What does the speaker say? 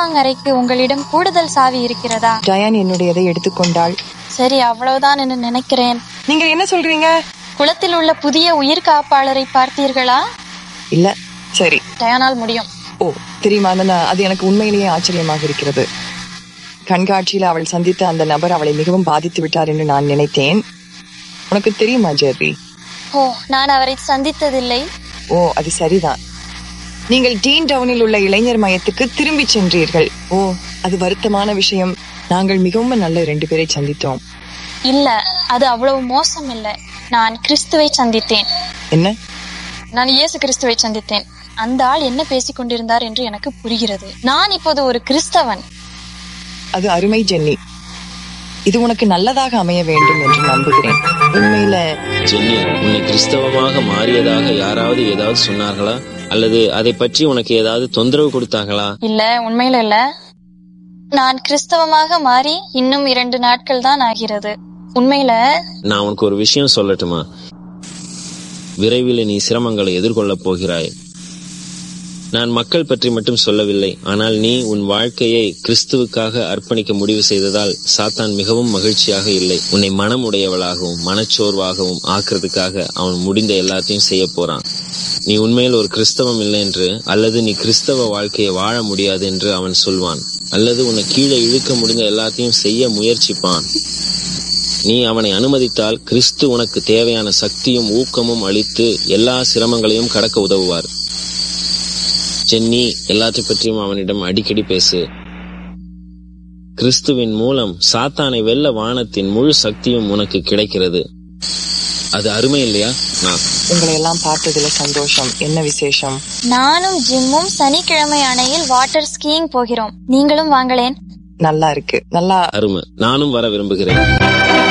குளிப்பாங்கரைக்கு உங்களிடம் கூடுதல் சாவி இருக்கிறதா டயான் என்னுடையதை எடுத்துக்கொண்டாள் சரி அவ்வளவுதான் என்று நினைக்கிறேன் நீங்க என்ன சொல்றீங்க குளத்தில் உள்ள புதிய உயிர் காப்பாளரை பார்த்தீர்களா இல்ல சரி டயானால் முடியும் ஓ தெரியுமா அந்த ந- அது எனக்கு உண்மையிலேயே ஆச்சரியமாக இருக்கிறது கண்காட்சியில் அவள் சந்தித்த அந்த நபர் அவளை மிகவும் பாதித்து விட்டார் என்று நான் நினைத்தேன் உனக்கு தெரியுமா ஜெர்ரி ஓ நான் அவரை சந்தித்ததில்லை ஓ அது சரிதான் நீங்கள் டீன் டவுனில் உள்ள இளைஞர் மையத்துக்கு திரும்பி சென்றீர்கள் ஓ அது வருத்தமான விஷயம் நாங்கள் மிகவும் நல்ல ரெண்டு பேரை சந்தித்தோம் இல்ல அது அவ்வளவு மோசம் இல்ல நான் கிறிஸ்துவை சந்தித்தேன் என்ன நான் இயேசு கிறிஸ்துவை சந்தித்தேன் அந்த ஆள் என்ன பேசிக் கொண்டிருந்தார் என்று எனக்கு புரிகிறது நான் இப்போது ஒரு கிறிஸ்தவன் அது அருமை ஜென்னி இது உனக்கு நல்லதாக அமைய வேண்டும் என்று நம்புகிறேன் உண்மையில ஜென்னி உன்னை கிறிஸ்தவமாக மாறியதாக யாராவது ஏதாவது சொன்னார்களா அல்லது அதை பற்றி உனக்கு ஏதாவது தொந்தரவு கொடுத்தார்களா இல்ல உண்மையில இல்ல நான் கிறிஸ்தவமாக மாறி இன்னும் இரண்டு நாட்கள் தான் ஆகிறது உண்மையில நான் உனக்கு ஒரு விஷயம் சொல்லட்டுமா விரைவில் நீ சிரமங்களை எதிர்கொள்ளப் போகிறாய் நான் மக்கள் பற்றி மட்டும் சொல்லவில்லை ஆனால் நீ உன் வாழ்க்கையை கிறிஸ்துவுக்காக அர்ப்பணிக்க முடிவு செய்ததால் சாத்தான் மிகவும் மகிழ்ச்சியாக இல்லை உன்னை மனமுடையவளாகவும் மனச்சோர்வாகவும் ஆக்குறதுக்காக அவன் முடிந்த எல்லாத்தையும் செய்ய போறான் நீ உண்மையில் ஒரு கிறிஸ்தவம் இல்லை என்று அல்லது நீ கிறிஸ்தவ வாழ்க்கையை வாழ முடியாது என்று அவன் சொல்வான் அல்லது உன்னை கீழே இழுக்க முடிந்த எல்லாத்தையும் செய்ய முயற்சிப்பான் நீ அவனை அனுமதித்தால் கிறிஸ்து உனக்கு தேவையான சக்தியும் ஊக்கமும் அளித்து எல்லா சிரமங்களையும் கடக்க உதவுவார் ஜென்னி எல்லாத்தை பற்றியும் அவனிடம் அடிக்கடி பேசு கிறிஸ்துவின் மூலம் சாத்தானை வெல்ல வானத்தின் முழு சக்தியும் உனக்கு கிடைக்கிறது அது அருமை இல்லையா நான் உங்களை எல்லாம் பார்த்ததுல சந்தோஷம் என்ன விசேஷம் நானும் ஜிம்மும் சனிக்கிழமை அணையில் வாட்டர் ஸ்கீயிங் போகிறோம் நீங்களும் வாங்களேன் நல்லா இருக்கு நல்லா அருமை நானும் வர விரும்புகிறேன்